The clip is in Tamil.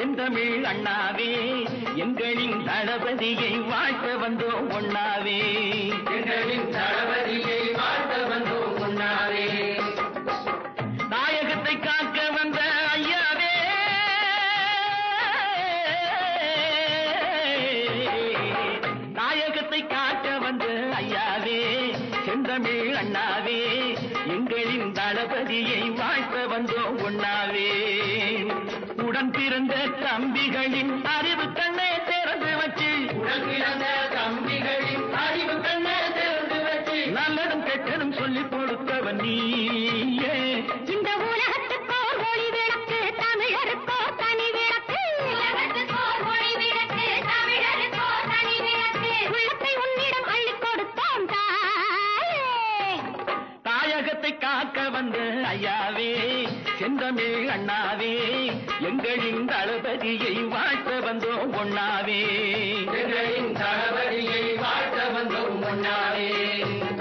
செந்தமிழ் அண்ணாவே எங்களின் தளபதியை வாழ்த்த வந்தோம் ஒண்ணாவே எங்களின் தளபதியை வாழ்த்த வந்தோம் முன்னாரே தாயகத்தை காக்க வந்த ஐயாவே தாயகத்தை காக்க வந்த ஐயாவே செந்தமிழ் அண்ணாவே எங்களின் தளபதியை வாழ்த்த வந்தோம் ஒண்ணாவே உடன் பிறந்த தம்பிகளின் அறிவு கண்ணை திறந்து வச்சு உடன் பிறந்த தம்பிகளின் அறிவு கண்ணை திறந்து வச்சு நல்லதும் கெட்டதும் சொல்லிக் கொடுத்தவன் நீயே இந்த உலகத்துக்கோர் ஒளி விளக்கு தமிழருக்கோர் தனி விளக்கு உலகத்துக்கோர் ஒளி விளக்கு தமிழருக்கோர் தனி விளக்கு உள்ளத்தை உன்னிடம் அள்ளிக் கொடுத்தோம் தாயே தாயகத்தை காக்க வந்த ஐயாவே செந்தமிழ் அண்ணாவே எங்களின் தளபதியை வாழ்த்த வந்தோம் ஒண்ணாவே எங்களின் தளபதியை வாழ்த்த வந்தோம் முன்னாரே